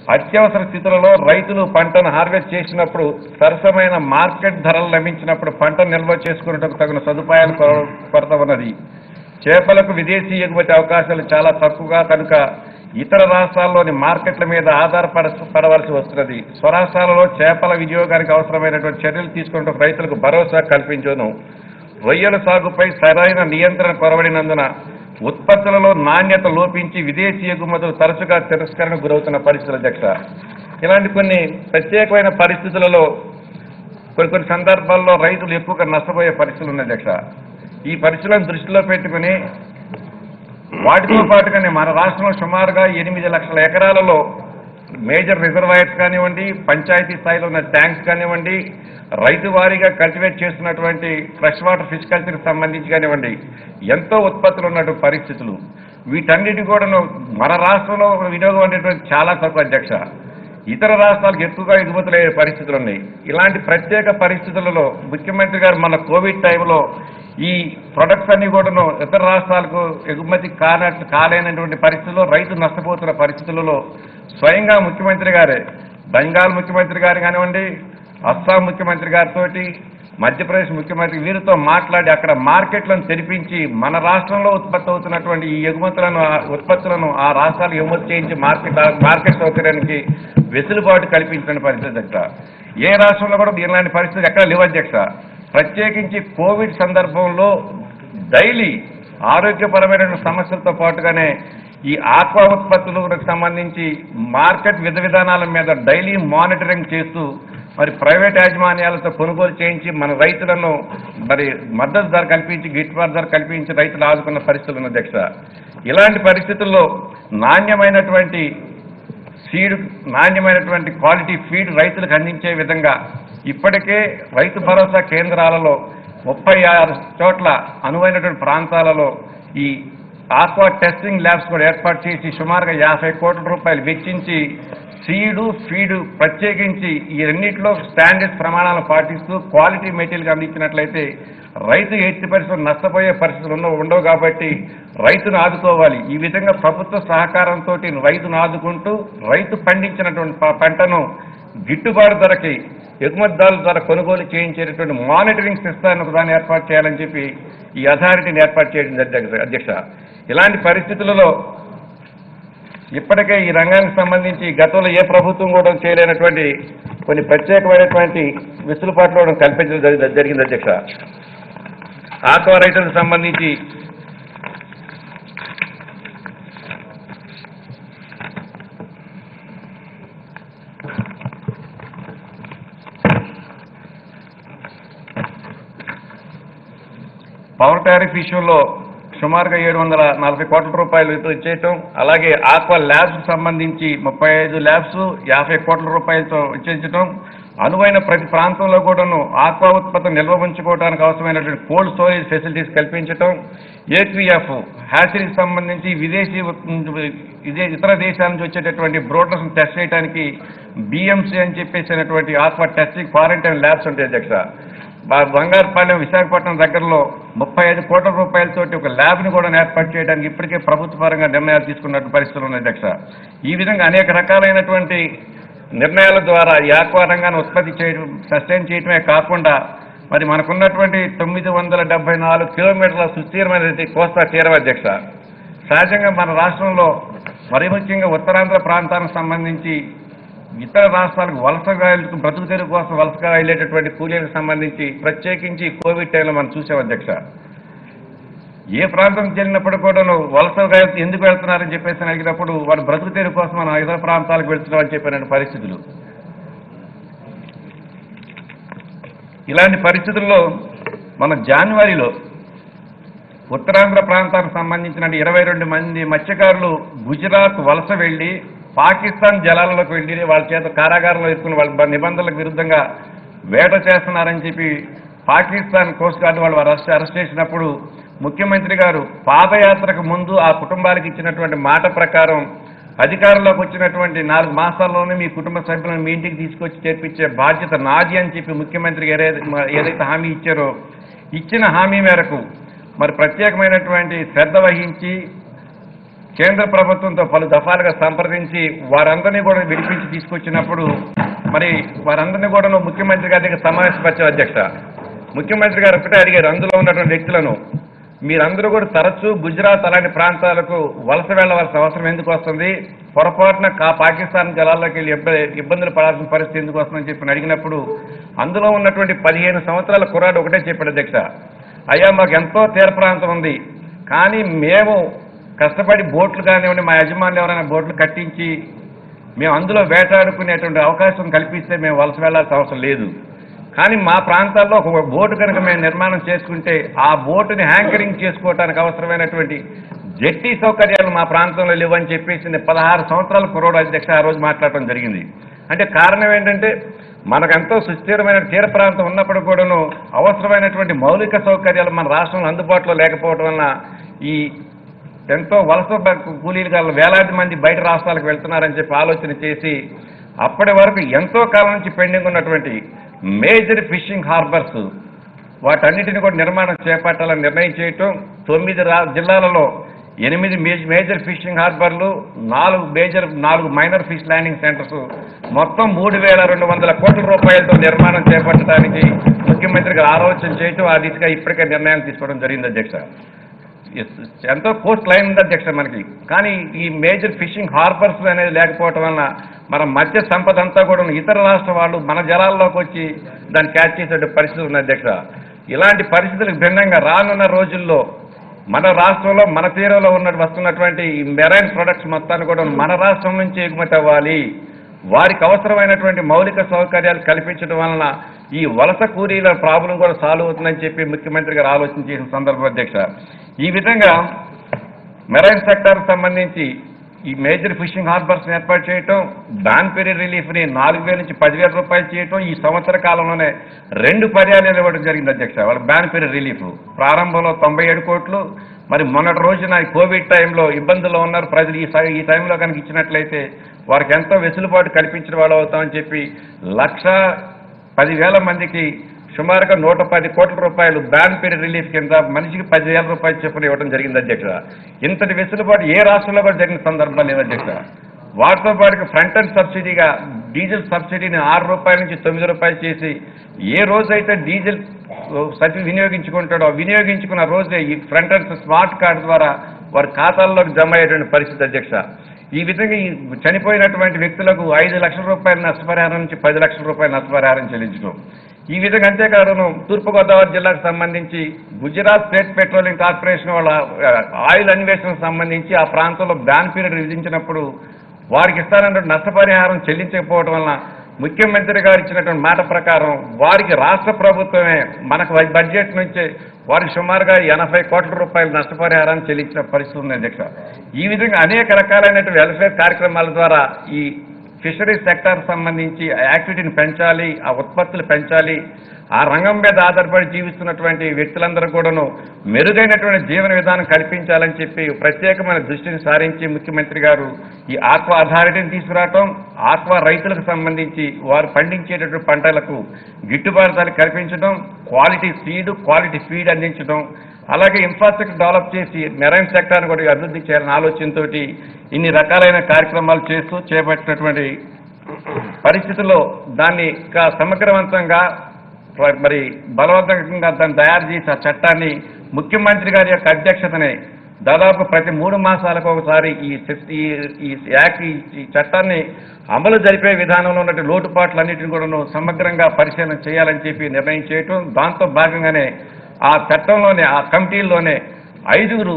అత్యవసర స్థితులలో రైతులు పంటను హార్వెస్ట్ చేసినప్పుడు సరసమైన మార్కెట్ ధరలు లభించినప్పుడు పంట నిల్వ చేసుకున్నట్టుకు తగిన సదుపాయాలు కొర- కొరత ఉన్నది చేపలకు విదేశీ ఎగుమతి అవకాశాలు చాలా తక్కువగా కనుక ఇతర రాష్ట్రాల్లోని మార్కెట్ల మీద ఆధారపడ పడవలసి వస్తున్నది స్వరాష్ట్రాలలో చేపల వినియోగానికి అవసరమైనటువంటి చర్యలు తీసుకుంటూ రైతులకు భరోసా కల్పించను రొయ్యల సాగుపై సరైన నియంత్రణ కొరవడినందున ఉత్పత్తులలో నాణ్యత లోపించి విదేశీ ఎగుమతులు తరచుగా తిరస్కరణకు గురవుతున్న పరిస్థితులు అధ్యక్ష ఇలాంటి కొన్ని ప్రత్యేకమైన పరిస్థితులలో కొన్ని కొన్ని సందర్భాల్లో రైతులు ఎక్కువగా నష్టపోయే పరిస్థితులు ఉన్నాయి అధ్యక్ష ఈ పరిస్థితులను దృష్టిలో పెట్టుకుని వాటితో పాటుగానే మన రాష్ట్రంలో సుమారుగా ఎనిమిది లక్షల ఎకరాలలో మేజర్ రిజర్వాయర్స్ కానివ్వండి పంచాయతీ స్థాయిలో ఉన్న ట్యాంక్స్ కానివ్వండి రైతు వారీగా కల్టివేట్ చేస్తున్నటువంటి ఫ్రెష్ వాటర్ ఫిష్ కల్చర్కి సంబంధించి కానివ్వండి ఎంతో ఉత్పత్తులు ఉన్నటువంటి పరిస్థితులు వీటన్నిటి కూడాను మన రాష్ట్రంలో వినియోగం అనేటువంటి చాలా తక్కువ అధ్యక్ష ఇతర రాష్ట్రాలకు ఎక్కువగా ఎగుమతులు అయ్యే పరిస్థితులు ఉన్నాయి ఇలాంటి ప్రత్యేక పరిస్థితులలో ముఖ్యమంత్రి గారు మన కోవిడ్ టైంలో ఈ ప్రొడక్ట్స్ అన్ని కూడాను ఇతర రాష్ట్రాలకు ఎగుమతి కానట్లు కాలేనటువంటి పరిస్థితుల్లో రైతు నష్టపోతున్న పరిస్థితులలో స్వయంగా ముఖ్యమంత్రి గారే బెంగాల్ ముఖ్యమంత్రి గారు కానివ్వండి అస్సాం ముఖ్యమంత్రి గారితో మధ్యప్రదేశ్ ముఖ్యమంత్రి వీరితో మాట్లాడి అక్కడ మార్కెట్లను తెరిపించి మన రాష్ట్రంలో ఉత్పత్తి అవుతున్నటువంటి ఈ ఎగుమతులను ఆ ఉత్పత్తులను ఆ రాష్ట్రాలకు ఎగుమతి చేయించి మార్కెట్ మార్కెట్ సౌకర్యానికి వెసులుబాటు కల్పించిన పరిస్థితి అధ్యక్ష ఏ రాష్ట్రంలో కూడా ఇలాంటి పరిస్థితి ఎక్కడ లేవు అధ్యక్ష ప్రత్యేకించి కోవిడ్ సందర్భంలో డైలీ ఆరోగ్యపరమైన సమస్యలతో పాటుగానే ఈ ఆక్వా ఉత్పత్తులకు సంబంధించి మార్కెట్ విధ విధానాల మీద డైలీ మానిటరింగ్ చేస్తూ మరి ప్రైవేట్ యాజమాన్యాలతో కొనుగోలు చేయించి మన రైతులను మరి మద్దతు ధర కల్పించి గిట్టుబాటు ధర కల్పించి రైతులు ఆదుకున్న పరిస్థితులు ఉన్న అధ్యక్ష ఇలాంటి పరిస్థితుల్లో నాణ్యమైనటువంటి సీడ్ నాణ్యమైనటువంటి క్వాలిటీ ఫీడ్ రైతులకు అందించే విధంగా ఇప్పటికే రైతు భరోసా కేంద్రాలలో ముప్పై ఆరు చోట్ల అనువైనటువంటి ప్రాంతాలలో ఈ ఆక్వా టెస్టింగ్ ల్యాబ్స్ కూడా ఏర్పాటు చేసి సుమారుగా యాభై కోట్ల రూపాయలు వెచ్చించి సీడు ఫీడు ప్రత్యేకించి ఈ రెండింటిలో స్టాండర్డ్స్ ప్రమాణాలను పాటిస్తూ క్వాలిటీ మెటీరియల్ అందించినట్లయితే రైతు ఎట్టి పరిస్థితులు నష్టపోయే పరిస్థితులు ఉండవు ఉండవు కాబట్టి రైతును ఆదుకోవాలి ఈ విధంగా ప్రభుత్వ సహకారంతో రైతును ఆదుకుంటూ రైతు పండించినటువంటి ప- పంటను గిట్టుబాటు ధరకి ఎగుమతిదారుల ద్వారా కొనుగోలు చేయించేటటువంటి మానిటరింగ్ సిస్టాన్ని ఒకదాన్ని ఏర్పాటు చేయాలని చెప్పి ఈ అథారిటీని ఏర్పాటు చేయడం జరిగింది అధ్యక్ష ఇలాంటి పరిస్థితులలో ఇప్పటికే ఈ రంగానికి సంబంధించి గతంలో ఏ ప్రభుత్వం కూడా చేయలేనటువంటి కొన్ని ప్రత్యేకమైనటువంటి వెసులుబాట్లు కూడా కల్పించడం జరి- జరిగింది అధ్యక్ష ఆక్వా రైతులకు సంబంధించి పవర్ టారిఫ్ విషయంలో సుమారుగా ఏడు వందల నలభై కోట్ల రూపాయలు ఇచ్చేయటం అలాగే ఆక్వా ల్యాబ్స్ సంబంధించి ముప్పై ఐదు ల్యాబ్స్ యాభై కోట్ల రూపాయలతో ఇచ్చేయటం అనువైన ప్రతి ప్రాంతంలో కూడాను ఆక్వా ఉత్పత్తి నిల్వ ఉంచుకోవడానికి అవసరమైనటువంటి కోల్డ్ స్టోరేజ్ ఫెసిలిటీస్ కల్పించటం ఏక్విఎఫ్ హ్యాచరీకి సంబంధించి విదేశీ ఉత్- ఇదే ఇతర దేశాల నుంచి వచ్చేటటువంటి బ్రోటర్స్ టెస్ట్ చేయడానికి బిఎంసీ అని చెప్పేసినటువంటి ఆక్వా టెస్టింగ్ క్వారంటైన్ ల్యాబ్స్ ఉంటాయి అధ్యక్ష బ- బంగారుపాలెం విశాఖపట్నం దగ్గరలో ముప్పై ఐదు కోట్ల రూపాయలతోటి ఒక ల్యాబ్ని కూడా ఏర్పాటు చేయడానికి ఇప్పటికే ప్రభుత్వ పరంగా నిర్ణయాలు తీసుకున్నట్టు పరిస్థితులు ఉన్నాయి అధ్యక్ష ఈ విధంగా అనేక రకాలైనటువంటి నిర్ణయాల ద్వారా ఈ ఆక్వా రంగాన్ని ఉత్పత్తి చేయడం సస్టైన్ చేయడమే కాకుండా మరి మనకున్నటువంటి తొమ్మిది వందల డెబ్బై నాలుగు కిలోమీటర్ల సుస్థిరమైనటువంటి కోస్తా తీరం అధ్యక్ష సహజంగా మన రాష్ట్రంలో మరి ముఖ్యంగా ఉత్తరాంధ్ర ప్రాంతానికి సంబంధించి ఇతర రాష్ట్రాలకు వలసగా వెళ్తూ బ్రతుకు తెరుగు కోసం వలసగా వెళ్ళేటటువంటి కూలీలకు సంబంధించి ప్రత్యేకించి కోవిడ్ టైంలో మనం చూసాం అధ్యక్ష ఏ ప్రాంతం చెల్లినప్పుడు కూడాను వలసగా ఎందుకు వెళ్తున్నారని చెప్పేసి అని అడిగినప్పుడు వాడు బ్రతుకు తెరుగు కోసం మనం ఇతర ప్రాంతాలకు వెళ్తున్నామని చెప్పిన పరిస్థితులు ఇలాంటి పరిస్థితుల్లో మన జనవరిలో ఉత్తరాంధ్ర ప్రాంతానికి సంబంధించిన ఇరవై రెండు మంది మత్స్యకారులు గుజరాత్ వలస వెళ్లి పాకిస్తాన్ జలాలలోకి వెళ్ళి వాళ్ళ చేత కారాగారంలో ఇస్తున్న వాళ్ళ నిబంధనలకు విరుద్ధంగా వేట చేస్తున్నారని చెప్పి పాకిస్తాన్ కోస్ట్ గార్డు వాళ్ళు అరెస్ట్ అరెస్ట్ చేసినప్పుడు ముఖ్యమంత్రి గారు పాదయాత్రకు ముందు ఆ కుటుంబాలకు ఇచ్చినటువంటి మాట ప్రకారం అధికారంలోకి వచ్చినటువంటి నాలుగు మాసాల్లోనే మీ కుటుంబ సభ్యులను మీ ఇంటికి తీసుకొచ్చి చేర్పించే బాధ్యత నాది అని చెప్పి ముఖ్యమంత్రి ఏదైతే ఏదైతే హామీ ఇచ్చారో ఇచ్చిన హామీ మేరకు మరి ప్రత్యేకమైనటువంటి శ్రద్ధ వహించి కేంద్ర ప్రభుత్వంతో పలు దఫాలుగా సంప్రదించి వారందరినీ కూడా విడిపించి తీసుకొచ్చినప్పుడు మరి వారందరినీ కూడా ముఖ్యమంత్రి గారి దగ్గర సమావేశపరిచారు అధ్యక్ష ముఖ్యమంత్రి గారు ఒకటే అడిగారు అందులో ఉన్నటువంటి వ్యక్తులను మీరందరూ కూడా తరచూ గుజరాత్ అలాంటి ప్రాంతాలకు వలస వెళ్ళవలసిన అవసరం ఎందుకు వస్తుంది పొరపాటున కా పాకిస్తాన్ జలాల్లోకి వెళ్ళి ఇబ్బ- ఇబ్బందులు పడాల్సిన పరిస్థితి ఎందుకు వస్తుందని చెప్పి అడిగినప్పుడు అందులో ఉన్నటువంటి పదిహేను సంవత్సరాల కుర్రాడు ఒకటే చెప్పాడు అధ్యక్ష అయ్యా మాకు ఎంతో తీర ప్రాంతం ఉంది కానీ మేము కష్టపడి బోట్లు కానివ్వండి మా యజమానులు ఎవరైనా బోట్లు కట్టించి మేము అందులో వేటాడుకునేటువంటి అవకాశం కల్పిస్తే మేము వలస వెళ్లాల్సిన అవసరం లేదు కానీ మా ప్రాంతాల్లో ఒక బోటు కనుక మేము నిర్మాణం చేసుకుంటే ఆ బోటుని హ్యాంకరింగ్ చేసుకోవడానికి అవసరమైనటువంటి జట్టి సౌకర్యాలు మా ప్రాంతంలో లేవని చెప్పేసి పదహారు సంవత్సరాల కురోడు అధ్యక్ష ఆ రోజు మాట్లాడటం జరిగింది అంటే కారణం ఏంటంటే మనకెంతో సుస్థిరమైన తీర ప్రాంతం ఉన్నప్పుడు కూడాను అవసరమైనటువంటి మౌలిక సౌకర్యాలు మన రాష్ట్రంలో అందుబాటులో లేకపోవడం వలన ఈ ఎంతో వలస బ- కూలీలు గల వేలాది మంది బయట రాష్ట్రాలకు వెళ్తున్నారని చెప్పి ఆలోచన చేసి అప్పటి వరకు ఎంతో కాలం నుంచి పెండింగ్ ఉన్నటువంటి మేజర్ ఫిషింగ్ హార్బర్స్ వాటన్నిటిని కూడా నిర్మాణం చేపట్టాలని నిర్ణయం చేయటం తొమ్మిది రా జిల్లాలలో ఎనిమిది మేజ్- మేజర్ ఫిషింగ్ హార్బర్లు నాలుగు మేజర్ నాలుగు మైనర్ ఫిష్ ల్యాండింగ్ సెంటర్స్ మొత్తం మూడు వేల రెండు వందల కోట్ల రూపాయలతో నిర్మాణం చేపట్టడానికి ముఖ్యమంత్రి గారు ఆలోచన చేయటం ఆ దిశగా ఇప్పటికే నిర్ణయం తీసుకోవడం జరిగింది అధ్యక్ష ఎస్, ఎంతో కోస్ట్ లైన్ ఉంది అధ్యక్ష మనకి కానీ ఈ మేజర్ ఫిషింగ్ హార్బర్స్ అనేది లేకపోవటం వలన మన మధ్య సంపద అంతా కూడా ఇతర రాష్ట్ర వాళ్ళు మన జలాల్లోకి వచ్చి దాన్ని క్యాచ్ చేసే పరిస్థితి ఉంది అధ్యక్ష ఇలాంటి పరిస్థితులకు భిన్నంగా రానున్న రోజుల్లో మన రాష్ట్రంలో మన తీరంలో ఉన్న వస్తున్నటువంటి ఈ మెరైన్ ప్రొడక్ట్స్ మొత్తాన్ని కూడా మన రాష్ట్రం నుంచి ఎగుమతి అవ్వాలి వారికి అవసరమైనటువంటి మౌలిక సౌకర్యాలు కల్పించడం వలన ఈ వలస కూలీల ప్రాబ్లం కూడా సాల్వ్ అవుతుందని చెప్పి ముఖ్యమంత్రి గారు ఆలోచన చేసిన సందర్భం అధ్యక్ష ఈ విధంగా మెరైన్ సెక్టార్ సంబంధించి ఈ మేజర్ ఫిషింగ్ హార్బర్స్ ఏర్పాటు చేయటం బ్యాన్ పీరియడ్ రిలీఫ్ని నాలుగు వేల నుంచి పదివేల రూపాయలు చేయటం ఈ సంవత్సర కాలంలోనే రెండు పర్యాయాలు ఇవ్వడం జరిగింది అధ్యక్ష వాళ్ళ బ్యాన్ పీరియడ్ రిలీఫ్ ప్రారంభంలో తొంభై ఏడు కోట్లు మరి మొన్నటి రోజున ఈ కోవిడ్ టైంలో ఇబ్బందుల్లో ఉన్నారు ప్రజలు ఈ స- ఈ టైంలో కనుక ఇచ్చినట్లయితే వారికి ఎంతో వెసులుబాటు కల్పించిన వాళ్ళు అవుతామని చెప్పి లక్ష పదివేల మందికి సుమారుగా నూట పది కోట్ల రూపాయలు బ్యాన్ పీరియడ్ రిలీఫ్ కింద మనిషికి పదివేల రూపాయలు చొప్పున ఇవ్వడం జరిగింది అధ్యక్ష ఇంతటి వెసులుబాటు ఏ రాష్ట్రంలో కూడా జరిగిన సందర్భం లేదు అధ్యక్ష వాటితో పాటు ఫ్రంట్ అండ్ సబ్సిడీగా డీజిల్ సబ్సిడీని ఆరు రూపాయల నుంచి తొమ్మిది రూపాయలు చేసి ఏ రోజైతే డీజిల్ సబ్సిడీ వినియోగించుకుంటాడో వినియోగించుకున్న రోజే ఈ ఫ్రంట్ అండ్ స్మార్ట్ కార్డు ద్వారా వారి ఖాతాల్లోకి జమ అయ్యేటువంటి పరిస్థితి అధ్యక్ష ఈ విధంగా ఈ చనిపోయినటువంటి వ్యక్తులకు ఐదు లక్షల రూపాయల నష్టపరిహారం నుంచి పది లక్షల రూపాయల నష్టపరిహారం చెల్లించడం ఈ విధంగా అంతేకాదు తూర్పుగోదావరి జిల్లాకు సంబంధించి గుజరాత్ స్టేట్ పెట్రోలియం కార్పొరేషన్ వాళ్ళ ఆ, ఆయిల్ అన్వేషణకు సంబంధించి ఆ ప్రాంతంలో బ్యాన్ పీరియడ్ విధించినప్పుడు వారికి ఇస్తానన్న నష్టపరిహారం చెల్లించకపోవడం వలన ముఖ్యమంత్రి గారు ఇచ్చినటువంటి మాట ప్రకారం వారికి రాష్ట్ర ప్రభుత్వమే మనకు బ- బడ్జెట్ నుంచి వారికి సుమారుగా ఎనభై కోట్ల రూపాయల నష్టపరిహారాన్ని చెల్లించిన పరిస్థితి ఉంది అధ్యక్ష ఈ విధంగా అనేక రకాలైనటువంటి వెల్ఫేర్ కార్యక్రమాల ద్వారా ఈ ఫిషరీస్ సెక్టార్ సంబంధించి ఆ యాక్టివిటీని పెంచాలి ఆ ఉత్పత్తులు పెంచాలి ఆ రంగం మీద ఆధారపడి జీవిస్తున్నటువంటి వ్యక్తులందరూ కూడాను మెరుగైనటువంటి జీవన విధానం కల్పించాలని చెప్పి ప్రత్యేకమైన దృష్టిని సారించి ముఖ్యమంత్రి గారు ఈ ఆక్వా అథారిటీని తీసుకురావటం ఆక్వా రైతులకు సంబంధించి వారు పండించేటటువంటి పంటలకు గిట్టుబాటు ధర కల్పించడం క్వాలిటీ సీడ్ క్వాలిటీ ఫీడ్ అందించడం అలాగే ఇన్ఫ్రాస్ట్రక్చర్ డెవలప్ చేసి మెరైన్ సెక్టార్ని కూడా అభివృద్ధి చేయాలనే ఆలోచనతోటి ఇన్ని రకాలైన కార్యక్రమాలు చేస్తూ చేపట్టినటువంటి పరిస్థితుల్లో దాన్ని ఇంకా సమగ్రవంతంగా ప్ర- మరి బలవంతంగా దాన్ని తయారు చేసి ఆ చట్టాన్ని ముఖ్యమంత్రి గారి యొక్క అధ్యక్షతనే దాదాపు ప్రతి మూడు మాసాలకు ఒకసారి ఈ సిస్- ఈ ఈ యాక్ట్ ఈ- ఈ చట్టాన్ని అమలు జరిపే విధానంలో ఉన్న లోటుపాట్లన్నింటిని కూడా సమగ్రంగా పరిశీలన చేయాలని చెప్పి నిర్ణయం చేయటం దాంతో భాగంగానే ఆ చట్టంలోనే ఆ కమిటీల్లోనే ఐదుగురు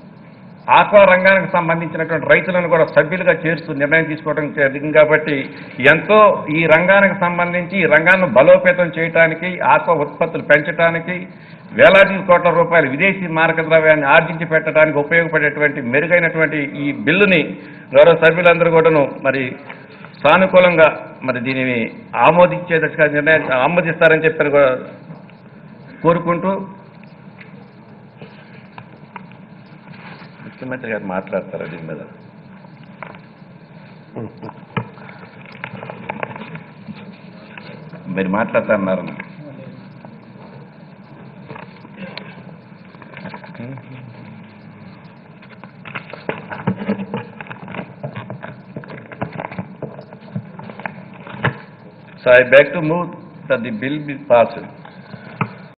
ఆక్వా రంగానికి సంబంధించినటువంటి రైతులను కూడా సభ్యులుగా చేరుస్తూ నిర్ణయం తీసుకోవడం జరిగింది కాబట్టి ఎంతో ఈ రంగానికి సంబంధించి ఈ రంగాన్ని బలోపేతం చేయడానికి ఆక్వా ఉత్పత్తులు పెంచడానికి వేలాది కోట్ల రూపాయలు విదేశీ మారక ద్రవ్యాన్ని ఆర్జించి పెట్టడానికి ఉపయోగపడేటువంటి మెరుగైనటువంటి ఈ బిల్లుని గౌరవ సభ్యులందరూ కూడాను మరి సానుకూలంగా మరి దీనిని ఆమోదించే దశగా నిర్ణయం ఆమోదిస్తారని చెప్పి కూడా కోరుకుంటూ ముఖ్యమంత్రి గారు మాట్లాడతారా దీని మీద మీరు మాట్లాడతారన్నారు So I beg to move that the bill be passed.